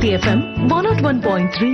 Bharati FM one nought one point three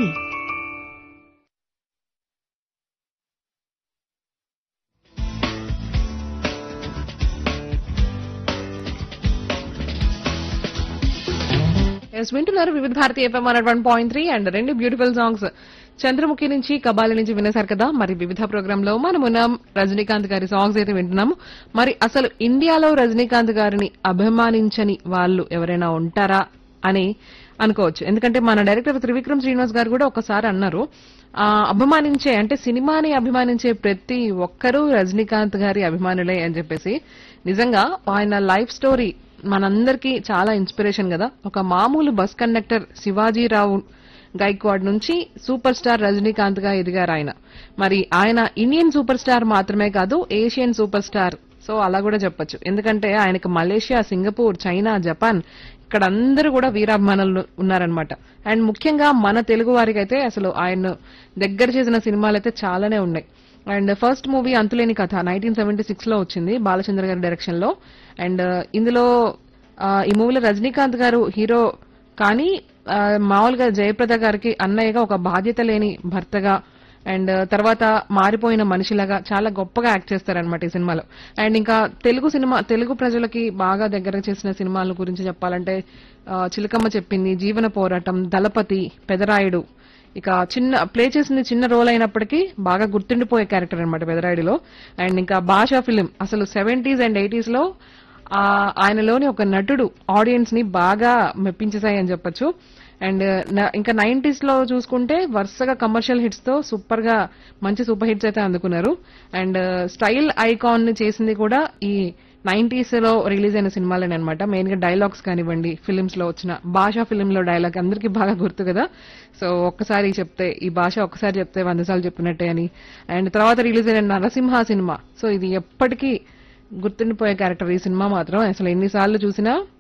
ఎస్ వింటున్నారు Vividh Bharati FM one one point three and రెండు beautiful songs Chandramukhi నుంచి కబాలి నుంచి వినేశారు కదా మరి వివిధ ప్రోగ్రామ్ లో మనం ఉన్నాం రజనీకాంత్ గారి సాంగ్స్ అయితే వింటున్నాము మరి అసలు ఇండియాలో రజనీకాంత్ గారిని అభిమానించని వాళ్ళు ఎవరైనా ఉంటారా అని అనుకోవచ్చు ఎందుకంటే మన డైరెక్టర్ త్రివిక్రమ్ శ్రీనివాస్ గారు కూడా ఒకసారి అన్నారు ఆ, అభిమానించే అంటే సినిమాని అభిమానించే ప్రతి ఒక్కరూ రజనీకాంత్ గారి అభిమానులే అని చెప్పేసి నిజంగా ఆయన లైఫ్ స్టోరీ మనందరికీ చాలా ఇన్స్పిరేషన్ కదా ఒక మామూలు బస్ కండక్టర్ శివాజీరావు గైక్వాడ్ నుంచి సూపర్ స్టార్ రజనీకాంత్ గా ఎదిగారు ఆయన మరి ఆయన ఇండియన్ సూపర్ స్టార్ మాత్రమే కాదు ఏషియన్ సూపర్ స్టార్ సో అలా కూడా చెప్పొచ్చు ఎందుకంటే ఆయనకు మలేషియా సింగపూర్ చైనా జపాన్ ఇక్కడ అందరూ కూడా వీరాభిమానులు ఉన్నారనమాట అండ్ ముఖ్యంగా మన తెలుగు వారికి అయితే అసలు ఆయన దగ్గర చేసిన సినిమాలు అయితే చాలానే ఉన్నాయి అండ్ ఫస్ట్ మూవీ అంతులేని కథ నైన్టీన్ సెవెంటీ సిక్స్ లో వచ్చింది బాలచంద్ర గారి డైరెక్షన్ లో అండ్ ఇందులో ఆ, ఈ మూవీలో రజనీకాంత్ గారు హీరో కానీ ఆ, మామూలుగా జయప్రద గారికి అన్నయ్యగా ఒక బాధ్యత లేని భర్తగా అండ్ తర్వాత మారిపోయిన మనిషిలాగా చాలా గొప్పగా యాక్ట్ చేస్తారనమాట ఈ సినిమాలో అండ్ ఇంకా తెలుగు సినిమా తెలుగు ప్రజలకి బాగా దగ్గర చేసిన సినిమాల గురించి చెప్పాలంటే ఆ, చిలకమ్మ చెప్పింది జీవన పోరాటం దళపతి పెదరాయుడు ఇక చిన్న ప్లే చేసింది చిన్న రోల్ అయినప్పటికీ బాగా గుర్తుండిపోయే క్యారెక్టర్ అనమాట పెదరాయుడులో అండ్ ఇంకా భాషా ఫిలిం అసలు సెవెంటీస్ అండ్ ఎయిటీస్ లో ఆ ఆయనలోని ఒక నటుడు ఆడియన్స్ ని బాగా మెప్పించేశాయి అని చెప్పొచ్చు అండ్ న- ఇంకా నైన్టీస్ లో చూసుకుంటే వరుసగా కమర్షియల్ హిట్స్ తో సూపర్ గా మంచి సూపర్ హిట్స్ అయితే అందుకున్నారు అండ్ స్టైల్ ఐకాన్ ని చేసింది కూడా ఈ నైన్టీస్ లో రిలీజ్ అయిన సినిమాలేనే అనమాట మెయిన్ గా డైలాగ్స్ కానివ్వండి ఫిలిమ్స్ లో వచ్చిన భాషా ఫిలిం లో డైలాగ్ అందరికీ బాగా గుర్తు కదా సో ఒక్కసారి చెప్తే ఈ భాష ఒక్కసారి చెప్తే వంద సార్లు చెప్పినట్టే అని అండ్ తర్వాత రిలీజ్ అయిన నరసింహ సినిమా సో ఇది ఎప్పటికీ గుర్తుండిపోయే క్యారెక్టర్ ఈ సినిమా మాత్రం అసలు ఎన్నిసార్లు చూసినా